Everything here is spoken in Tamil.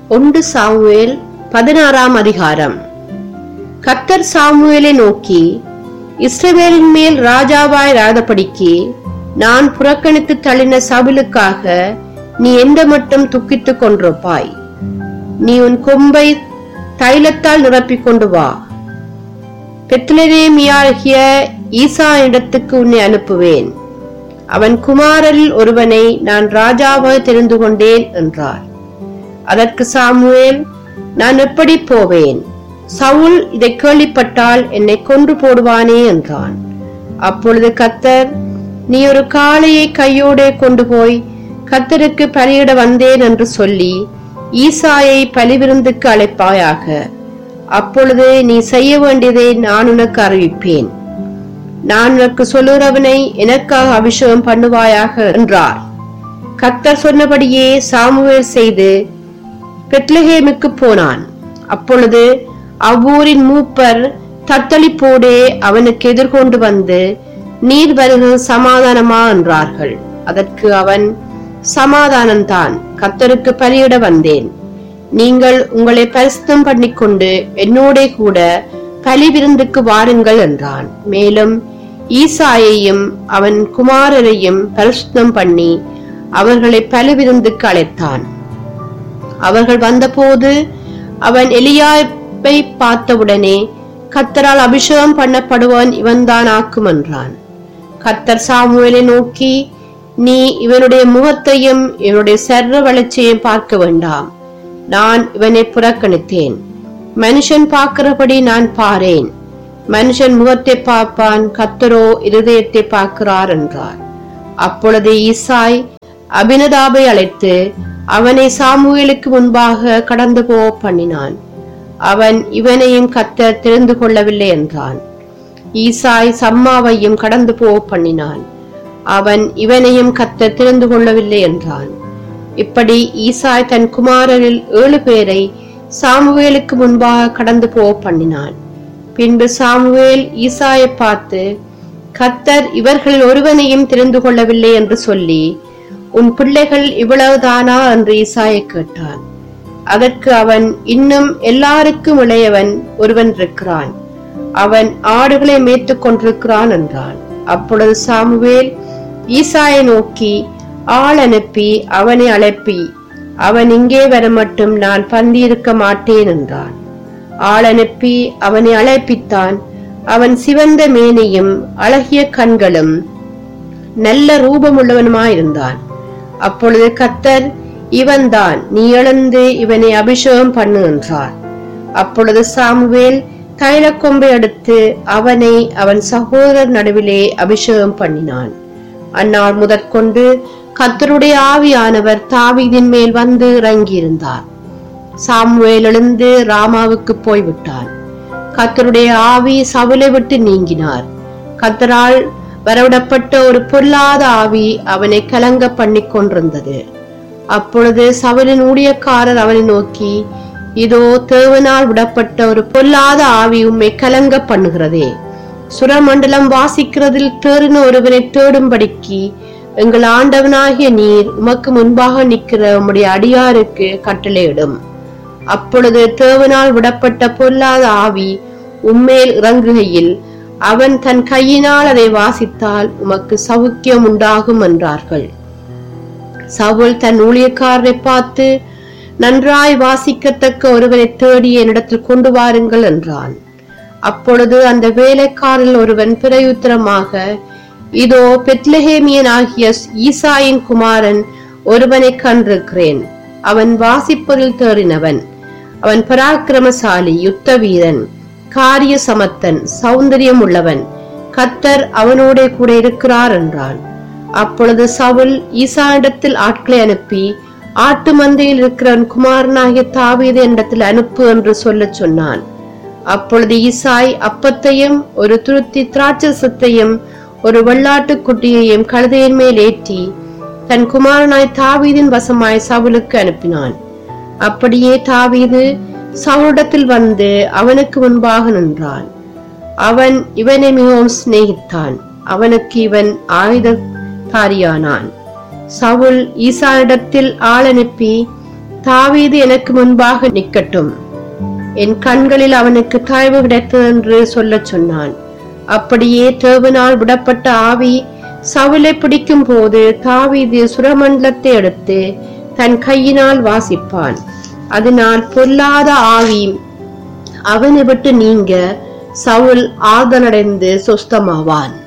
ஒன்று சாமுவேல் பதினாறாம் அதிகாரம் கத்தர் சாமுவேலை நோக்கி இஸ்ரவேலின் மேல் ராஜாவாய் ராதபடிக்கு நான் புறக்கணித்து தள்ளின சவுலுக்காக நீ எந்த மட்டும் துக்கித்துக் கொண்டிருப்பாய் நீ உன் கொம்பை தைலத்தால் நிரப்பிக் கொண்டு வா பெத்லரேமியாகிய ஈசா இடத்துக்கு உன்னை அனுப்புவேன் அவன் குமாரரில் ஒருவனை நான் ராஜாவாக தெரிந்து கொண்டேன் என்றார் அதற்கு சாமுவேல் நான் எப்படி போவேன் சவுல் இதை கேள்விப்பட்டால் என்னை கொன்று போடுவானே என்றான் அப்பொழுது கத்தர் நீ ஒரு காளையை கையோடே கொண்டு போய் கத்தருக்கு பலியிட வந்தேன் என்று சொல்லி ஈசாயை பலிவிருந்துக்கு அழைப்பாயாக அப்பொழுது நீ செய்ய வேண்டியதை நான் உனக்கு அறிவிப்பேன் நான் உனக்கு சொல்லுகிறவனை எனக்காக அபிஷேகம் பண்ணுவாயாக என்றார் கத்தர் சொன்னபடியே சாமுவேல் செய்து பெத்லஹேமுக்கு போனான் அப்பொழுது அவ்வூரின் மூப்பர் தத்தளிப்போடே அவனுக்கு எதிர்கொண்டு வந்து நீர் வருகிறது சமாதானமா என்றார்கள் அதற்கு அவன் சமாதானம்தான் கத்தருக்கு பலியிட வந்தேன் நீங்கள் உங்களை பரிசுத்தம் பண்ணிக்கொண்டு என்னோட கூட பலி விருந்துக்கு வாருங்கள் என்றான் மேலும் ஈசாயையும் அவன் குமாரரையும் பரிசுத்தம் பண்ணி அவர்களை பலி விருந்துக்கு அழைத்தான் அவர்கள் வந்தபோது அவன் எலியாப்பை பார்த்தவுடனே கத்தரால் அபிஷேகம் பண்ணப்படுவான் இவன்தான் ஆக்கும் என்றான் கத்தர் சாமுவேலை நோக்கி நீ இவனுடைய முகத்தையும் இவனுடைய சர்வ வளர்ச்சியையும் பார்க்க வேண்டாம் நான் இவனை புறக்கணித்தேன் மனுஷன் பார்க்கிறபடி நான் பாரேன் மனுஷன் முகத்தை பார்ப்பான் கத்தரோ இருதயத்தை பார்க்கிறார் என்றார் அப்பொழுது ஈசாய் அபினதாபை அழைத்து அவனை சாமுவேலுக்கு முன்பாக கடந்து போக பண்ணினான் அவன் இவனையும் கத்தர் தெரிந்து கொள்ளவில்லை என்றான் ஈசாய் சம்மாவையும் கடந்து போக பண்ணினான் அவன் இவனையும் கத்தர் தெரிந்து கொள்ளவில்லை என்றான் இப்படி ஈசாய் தன் குமாரரில் ஏழு பேரை சாமுவேலுக்கு முன்பாக கடந்து போக பண்ணினான் பின்பு சாமுவேல் ஈசாயை பார்த்து கத்தர் இவர்கள் ஒருவனையும் தெரிந்து கொள்ளவில்லை என்று சொல்லி உன் பிள்ளைகள் இவ்வளவுதானா என்று ஈசாயை கேட்டான் அதற்கு அவன் இன்னும் எல்லாருக்கும் இளையவன் ஒருவன் இருக்கிறான் அவன் ஆடுகளை மேய்த்துக் கொண்டிருக்கிறான் என்றான் அப்பொழுது சாமுவேல் ஈசாயை நோக்கி ஆள் அனுப்பி அவனை அழைப்பி அவன் இங்கே வர மட்டும் நான் பந்தியிருக்க மாட்டேன் என்றான் ஆள் அனுப்பி அவனை அழைப்பித்தான் அவன் சிவந்த மேனியும் அழகிய கண்களும் நல்ல ரூபமுள்ளவனுமாயிருந்தான் அப்பொழுது கத்தர் இவன்தான் நீ எழுந்து இவனை அபிஷேகம் பண்ணு என்றார் அப்பொழுது சாமுவேல் தைலக்கொம்பை எடுத்து அவனை அவன் சகோதரர் நடுவிலே அபிஷேகம் பண்ணினான் அந்நாள் முதற்கொண்டு கத்தருடைய ஆவியானவர் தாவீதின் மேல் வந்து இறங்கியிருந்தார் சாமுவேல் எழுந்து ராமாவுக்கு போய்விட்டான் கத்தருடைய ஆவி சவுலை விட்டு நீங்கினார் கத்தரால் வரவிடப்பட்ட ஒரு பொல்லாத ஆவி அவனை கலங்க பண்ணிக் கொண்டிருந்தது அப்பொழுது சவுலின் ஊழியக்காரர் அவனை நோக்கி இதோ தேவனால் விடப்பட்ட ஒரு பொல்லாத ஆவி உம்மை கலங்க பண்ணுகிறதே சுரமண்டலம் வாசிக்கிறதில் தேறின ஒருவனை தேடும்படிக்கு எங்கள் ஆண்டவனாகிய நீர் உமக்கு முன்பாக நிற்கிற உம்முடைய அடியாருக்கு கட்டளையிடும் அப்பொழுது தேவனால் விடப்பட்ட பொல்லாத ஆவி உம்மேல் இறங்குகையில் அவன் தன் கையினால் அதை வாசித்தால் உமக்கு சவுக்கியம் உண்டாகும் என்றார்கள் சவுல் தன் ஊழியக்காரரை பார்த்து நன்றாய் வாசிக்கத்தக்க ஒருவரை தேடி என்னிடத்தில் கொண்டு வாருங்கள் என்றான் அப்பொழுது அந்த வேலைக்காரில் ஒருவன் பிரயுத்தரமாக இதோ பெத்லஹேமியன் ஆகிய ஈசாயின் குமாரன் ஒருவனை கண்டிருக்கிறேன் அவன் வாசிப்பதில் தேறினவன் அவன் பராக்கிரமசாலி யுத்த வீரன் காரிய சமத்தன் சௌந்தரியம் உள்ளவன் கத்தர் அவனோட கூட இருக்கிறார் என்றான் அப்பொழுது சவுல் ஈசானிடத்தில் ஆட்களை அனுப்பி ஆட்டு மந்தையில் இருக்கிறவன் குமாரனாகிய தாவீது என்னிடத்தில் அனுப்பு என்று சொல்லச் சொன்னான் அப்பொழுது ஈசாய் அப்பத்தையும் ஒரு துருத்தி திராட்சசத்தையும் ஒரு வெள்ளாட்டுக் குட்டியையும் கழுதையின் மேல் ஏற்றி தன் குமாரனாய் தாவீதின் வசமாய் சவுலுக்கு அனுப்பினான் அப்படியே தாவீது சவுலிடத்தில் வந்து அவனுக்கு முன்பாக நின்றான் அவன் இவனை மிகவும் சிநேகித்தான் அவனுக்கு இவன் ஆயுததாரியானான் சவுல் ஈசானிடத்தில் ஆள் அனுப்பி தாவீது எனக்கு முன்பாக நிக்கட்டும் என் கண்களில் அவனுக்கு தாய்வு கிடைத்தது என்று சொல்லச் சொன்னான் அப்படியே தேவனால் விடப்பட்ட ஆவி சவுலை பிடிக்கும் போது தாவீது சுரமண்டலத்தை எடுத்து தன் கையினால் வாசிப்பான் அதனால் பொல்லாத ஆவி அவனை விட்டு நீங்க சவுல் ஆறுதலடைந்து சொஸ்தமாவான்